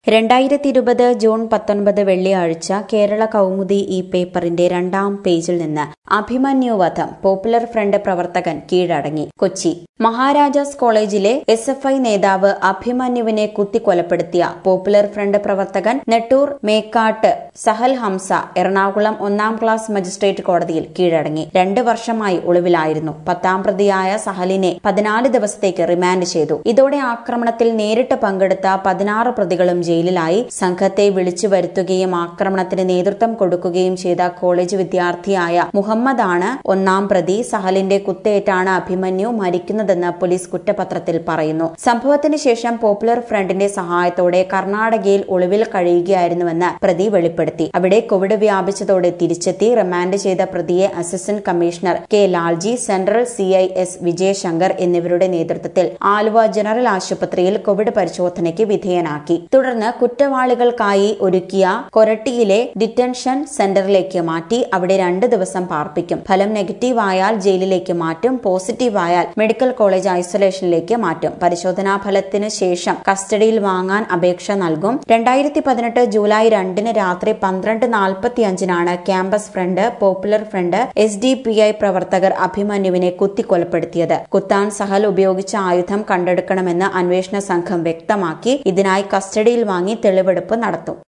രണ്ടായിരത്തി ഇരുപത് ജൂൺ പത്തൊൻപത് വെള്ളിയാഴ്ച കേരള കൗമുദി ഈ പേപ്പറിന്റെ രണ്ടാം പേജിൽ നിന്ന് അഭിമന്യു വധം പോപ്പുലർ ഫ്രണ്ട് പ്രവർത്തകൻ കീഴടങ്ങി കൊച്ചി മഹാരാജാസ് കോളേജിലെ എസ് എഫ് ഐ നേതാവ് അഭിമന്യുവിനെ കുത്തിക്കൊലപ്പെടുത്തിയ പോപ്പുലർ ഫ്രണ്ട് പ്രവർത്തകൻ നെട്ടൂർ മേക്കാട്ട് സഹൽ ഹംസ എറണാകുളം ഒന്നാം ക്ലാസ് മജിസ്ട്രേറ്റ് കോടതിയിൽ കീഴടങ്ങി രണ്ട് വർഷമായി ഒളിവിലായിരുന്നു പത്താം പ്രതിയായ സഹലിനെ പതിനാല് ദിവസത്തേക്ക് റിമാൻഡ് ചെയ്തു ഇതോടെ ആക്രമണത്തിൽ നേരിട്ട് പങ്കെടുത്ത പതിനാറ് പ്രതികളും ജയിലിലായി സംഘത്തെ വിളിച്ചു വരുത്തുകയും ആക്രമണത്തിന് നേതൃത്വം കൊടുക്കുകയും ചെയ്ത കോളേജ് വിദ്യാർത്ഥിയായ മുഹമ്മദാണ് ഒന്നാം പ്രതി സഹലിന്റെ കുത്തേറ്റാണ് അഭിമന്യു മരിക്കുന്നതെന്ന് പോലീസ് കുറ്റപത്രത്തിൽ പറയുന്നു സംഭവത്തിന് ശേഷം പോപ്പുലർ ഫ്രണ്ടിന്റെ സഹായത്തോടെ കർണാടകയിൽ ഒളിവിൽ കഴിയുകയായിരുന്നുവെന്ന് പ്രതി വെളിപ്പെടുത്തി അവിടെ കോവിഡ് വ്യാപിച്ചതോടെ തിരിച്ചെത്തി റിമാൻഡ് ചെയ്ത പ്രതിയെ assistant commissioner K Lalji central C I S Vijayashankar എന്നിവരുടെ നേതൃത്വത്തിൽ ആലുവ ജനറൽ ആശുപത്രിയിൽ കോവിഡ് പരിശോധനയ്ക്ക് വിധേയനാക്കി തുടർന്ന് കുറ്റവാളികൾക്കായി ഒരുക്കിയ കൊരട്ടിയിലെ ഡിറ്റൻഷൻ സെന്ററിലേക്ക് മാറ്റി അവിടെ രണ്ട് ദിവസം പാർപ്പിക്കും ഫലം നെഗറ്റീവ് ആയാൽ ജയിലിലേക്ക് മാറ്റും പോസിറ്റീവ് ആയാൽ മെഡിക്കൽ കോളേജ് ഐസൊലേഷനിലേക്ക് മാറ്റും പരിശോധനാ ഫലത്തിന് ശേഷം കസ്റ്റഡിയിൽ വാങ്ങാൻ അപേക്ഷ നൽകും രണ്ടായിരത്തി പതിനെട്ട് ജൂലൈ രണ്ടിന് രാത്രി പന്ത്രണ്ട് നാൽപ്പത്തിയഞ്ചിനാണ് campus front popular front S D P I പ്രവർത്തകർ അഭിമന്യുവിനെ കുത്തിക്കൊലപ്പെടുത്തിയത് കുത്താൻ സഹൽ ഉപയോഗിച്ച ആയുധം കണ്ടെടുക്കണമെന്ന് അന്വേഷണ സംഘം വ്യക്തമാക്കി ഇതിനായി കസ്റ്റഡിയിൽ വാങ്ങി തെളിവെടുപ്പ് നടത്തും